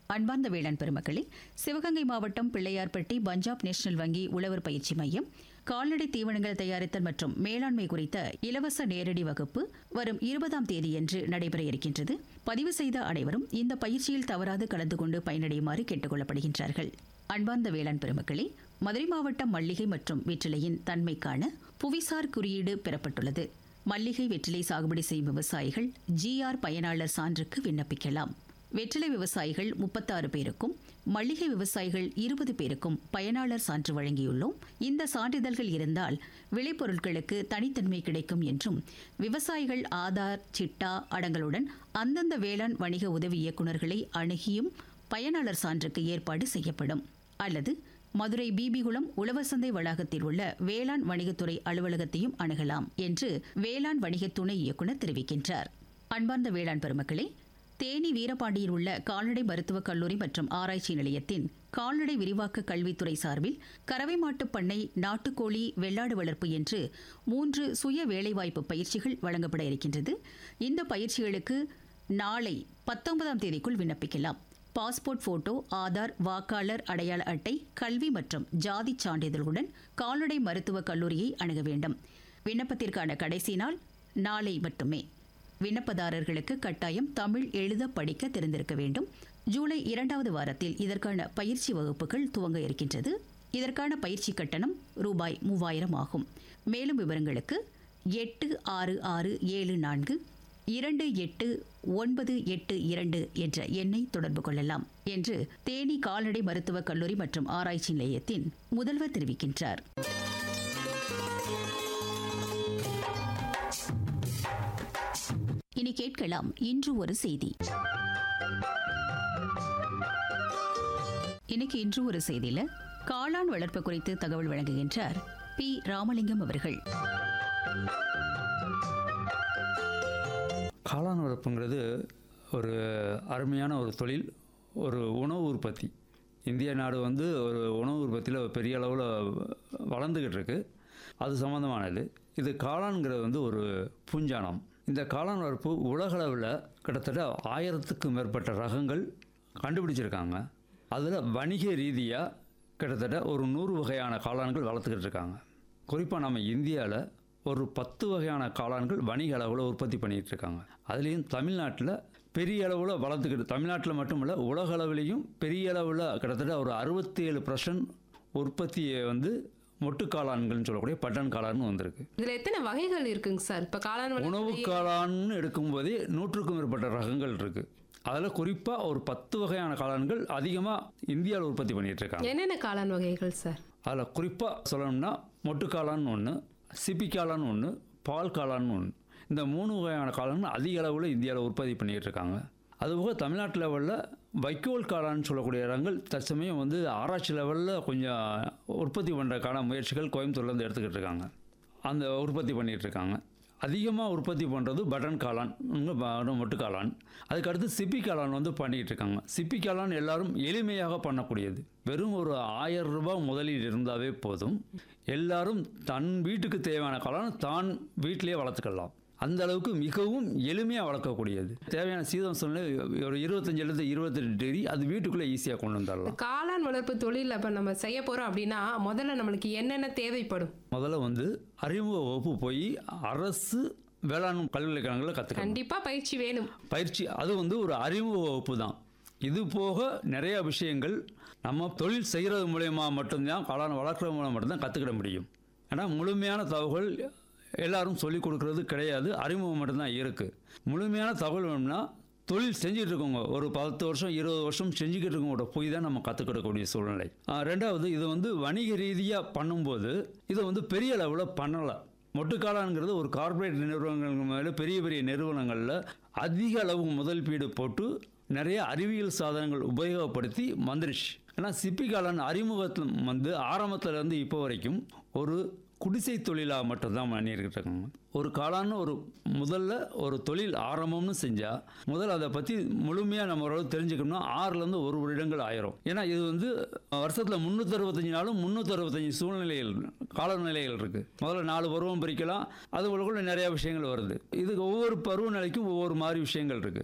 அன்பார்ந்த வேளாண் பெருமக்களே சிவகங்கை மாவட்டம் பிள்ளையார்பட்டி பஞ்சாப் நேஷனல் வங்கி உழவர் பயிற்சி மையம் கால்நடை தீவனங்கள் தயாரித்தல் மற்றும் மேலாண்மை குறித்த இலவச நேரடி வகுப்பு வரும் இருபதாம் தேதியன்று நடைபெற இருக்கின்றது பதிவு செய்த அனைவரும் இந்த பயிற்சியில் தவறாது கலந்து கொண்டு பயனடையுமாறு கேட்டுக் கொள்ளப்படுகின்றார்கள் அன்பார்ந்த வேளாண் பெருமக்களே மதுரை மாவட்டம் மல்லிகை மற்றும் வெற்றிலையின் தன்மைக்கான புவிசார் குறியீடு பெறப்பட்டுள்ளது மல்லிகை வெற்றிலை சாகுபடி செய்யும் விவசாயிகள் ஜிஆர் பயனாளர் சான்றுக்கு விண்ணப்பிக்கலாம் வெற்றிலை விவசாயிகள் முப்பத்தாறு பேருக்கும் மல்லிகை விவசாயிகள் இருபது பேருக்கும் பயனாளர் சான்று வழங்கியுள்ளோம் இந்த சான்றிதழ்கள் இருந்தால் விளைபொருட்களுக்கு தனித்தன்மை கிடைக்கும் என்றும் விவசாயிகள் ஆதார் சிட்டா அடங்களுடன் அந்தந்த வேளாண் வணிக உதவி இயக்குநர்களை அணுகியும் பயனாளர் சான்றுக்கு ஏற்பாடு செய்யப்படும் அல்லது மதுரை பிபிகுளம் உழவர் சந்தை வளாகத்தில் உள்ள வேளாண் வணிகத்துறை அலுவலகத்தையும் அணுகலாம் என்று வேளாண் வணிக துணை இயக்குநர் தெரிவிக்கின்றார் அன்பார்ந்த வேளாண் பெருமக்களே தேனி வீரபாண்டியில் உள்ள கால்நடை மருத்துவக் கல்லூரி மற்றும் ஆராய்ச்சி நிலையத்தின் கால்நடை விரிவாக்க கல்வித்துறை சார்பில் கறவை மாட்டுப் பண்ணை நாட்டுக்கோழி வெள்ளாடு வளர்ப்பு என்று மூன்று சுய வேலைவாய்ப்பு பயிற்சிகள் வழங்கப்பட இருக்கின்றது இந்த பயிற்சிகளுக்கு நாளை பத்தொன்பதாம் தேதிக்குள் விண்ணப்பிக்கலாம் பாஸ்போர்ட் போட்டோ ஆதார் வாக்காளர் அடையாள அட்டை கல்வி மற்றும் ஜாதி சான்றிதழுடன் கால்நடை மருத்துவக் கல்லூரியை அணுக வேண்டும் விண்ணப்பத்திற்கான கடைசி நாள் நாளை மட்டுமே விண்ணப்பதாரர்களுக்கு கட்டாயம் தமிழ் எழுத படிக்க தெரிந்திருக்க வேண்டும் ஜூலை இரண்டாவது வாரத்தில் இதற்கான பயிற்சி வகுப்புகள் துவங்க இருக்கின்றது இதற்கான பயிற்சி கட்டணம் ரூபாய் மூவாயிரம் ஆகும் மேலும் விவரங்களுக்கு எட்டு ஆறு ஆறு ஏழு நான்கு இரண்டு எட்டு ஒன்பது எட்டு இரண்டு என்ற எண்ணை தொடர்பு கொள்ளலாம் என்று தேனி கால்நடை மருத்துவக் கல்லூரி மற்றும் ஆராய்ச்சி நிலையத்தின் முதல்வர் தெரிவிக்கின்றார் இனி கேட்கலாம் இன்று ஒரு செய்தி இன்னைக்கு இன்று ஒரு செய்தியில காளான் வளர்ப்பு குறித்து தகவல் வழங்குகின்றார் பி ராமலிங்கம் அவர்கள் காளான் வளர்ப்புங்கிறது ஒரு அருமையான ஒரு தொழில் ஒரு உணவு உற்பத்தி இந்திய நாடு வந்து ஒரு உணவு உற்பத்தியில் பெரிய அளவில் வளர்ந்துக்கிட்டு இருக்கு அது சம்மந்தமானது இது காளான்கிறது வந்து ஒரு பூஞ்சானம் இந்த காளான் வளர்ப்பு உலகளவில் கிட்டத்தட்ட ஆயிரத்துக்கும் மேற்பட்ட ரகங்கள் கண்டுபிடிச்சிருக்காங்க அதில் வணிக ரீதியாக கிட்டத்தட்ட ஒரு நூறு வகையான காளான்கள் வளர்த்துக்கிட்டு இருக்காங்க குறிப்பாக நம்ம இந்தியாவில் ஒரு பத்து வகையான காளான்கள் வணிக அளவில் உற்பத்தி பண்ணிகிட்டு இருக்காங்க அதுலேயும் தமிழ்நாட்டில் பெரிய அளவில் வளர்த்துக்கிட்டு தமிழ்நாட்டில் மட்டும் இல்லை உலக அளவிலையும் பெரிய அளவில் கிட்டத்தட்ட ஒரு அறுபத்தி ஏழு பர்சன்ட் உற்பத்தியை வந்து மொட்டு காளான்கள்னு சொல்லக்கூடிய பட்டன் காளான்னு வந்திருக்கு இதுல எத்தனை வகைகள் இருக்குங்க சார் இப்ப காளான் வளர்ப்பு உணவு காளான்னு எடுக்கும்போதே நூற்றுக்கும் மேற்பட்ட ரகங்கள் இருக்குது அதில் குறிப்பாக ஒரு பத்து வகையான காளான்கள் அதிகமாக இந்தியாவில் உற்பத்தி பண்ணிகிட்டு இருக்காங்க என்னென்ன காளான் வகைகள் சார் அதில் குறிப்பாக சொல்லணும்னா மொட்டு காளான் ஒன்று சிப்பி காளான் ஒன்று பால் காளான் ஒன்று இந்த மூணு வகையான காளான் அதிக அளவில் இந்தியாவில் உற்பத்தி பண்ணிகிட்டு இருக்காங்க அதுபோக தமிழ்நாட்டு லெவலில் வைக்கோல் காளான்னு சொல்லக்கூடிய இடங்கள் தற்சமயம் வந்து ஆராய்ச்சி லெவலில் கொஞ்சம் உற்பத்தி பண்ணுறதுக்கான முயற்சிகள் கோயம்புத்தூர்லேருந்து எடுத்துக்கிட்டு இருக்காங்க அந்த உற்பத்தி பண்ணிகிட்டு இருக்காங்க அதிகமாக உற்பத்தி பண்ணுறது பட்டன் காளான் இங்க ப- மொட்டு காளான் அதுக்கடுத்து சிப்பி காளான் வந்து பண்ணிக்கிட்டு இருக்காங்க சிப்பி காளான் எல்லாரும் எளிமையாக பண்ணக்கூடியது வெறும் ஒரு ஆயிரம் ரூபாய் முதலீடு இருந்தாவே போதும் எல்லாரும் தன் வீட்டுக்கு தேவையான காளான் தான் வீட்டிலேயே வளர்த்துக்கலாம் அந்த அளவுக்கு மிகவும் எளிமையாக வளர்க்கக்கூடியது தேவையான சீதம் சூழ்நிலை ஒரு இருபத்தஞ்சிலிருந்து இருபத்தெட்டு டிகிரி அது வீட்டுக்குள்ளே ஈஸியாக கொண்டு வந்துடலாம் காளான் வளர்ப்பு தொழில் அப்ப நம்ம செய்ய போறோம் அப்படின்னா முதல்ல நம்மளுக்கு என்னென்ன தேவைப்படும் முதல்ல வந்து அறிமுக வகுப்பு போய் அரசு வேளாண் பல்கலைக்கழகங்களில் கற்றுக்கணும் கண்டிப்பா பயிற்சி வேணும் பயிற்சி அது வந்து ஒரு அறிமுக வகுப்பு தான் இது போக நிறைய விஷயங்கள் நம்ம தொழில் செய்கிறது மூலயமா மட்டும்தான் காளான் வளர்க்குறது மூலம் மட்டும்தான் கற்றுக்கிட முடியும் ஏன்னா முழுமையான தகவல் எல்லாரும் சொல்லிக் கொடுக்கறது கிடையாது அறிமுகம் மட்டும்தான் இருக்குது முழுமையான தகவல் வேணும்னா தொழில் செஞ்சுட்டு இருக்கவங்க ஒரு பத்து வருஷம் இருபது வருஷம் செஞ்சுக்கிட்டு இருக்கவங்களோட போய் தான் நம்ம கற்றுக்கிடக்கூடிய சூழ்நிலை ஆ, ரெண்டாவது இது வந்து வணிக ரீதியாக பண்ணும்போது இதை வந்து பெரிய அளவில் பண்ணலை மொட்டுக்காளான்ங்கிறது ஒரு கார்ப்பரேட் நிறுவனங்கள் மேலே பெரிய பெரிய நிறுவனங்களில் அதிக அளவு முதலீடு போட்டு நிறைய அறிவியல் சாதனங்கள் உபயோகப்படுத்தி வந்துருச்சு ஏன்னா சிப்பி காளான் அறிமுகத்தில் வந்து ஆரம்பத்துல இருந்து இப்போ வரைக்கும் ஒரு குடிசை தொழிலாக மட்டும்தான் பண்ணியிருக்கிட்டு இருக்காங்க ஒரு காளான்னு ஒரு முதல்ல ஒரு தொழில் ஆரம்பம்னு செஞ்சால் முதல்ல அதை பற்றி முழுமையாக நம்ம ஓரளவு தெரிஞ்சுக்கணும்னா ஆறுலேருந்து ஒரு வருடங்கள் ஆயிரும் ஏன்னா இது வந்து வருஷத்தில் முந்நூற்றி அறுபத்தஞ்சு நாளும் முந்நூற்றி அறுபத்தஞ்சு சூழ்நிலைகள் காலநிலைகள் இருக்குது முதல்ல நாலு பருவம் பிரிக்கலாம் அது உள்ளுக்குள்ள நிறைய விஷயங்கள் வருது இதுக்கு ஒவ்வொரு பருவநிலைக்கும் ஒவ்வொரு மாதிரி விஷயங்கள் இருக்குது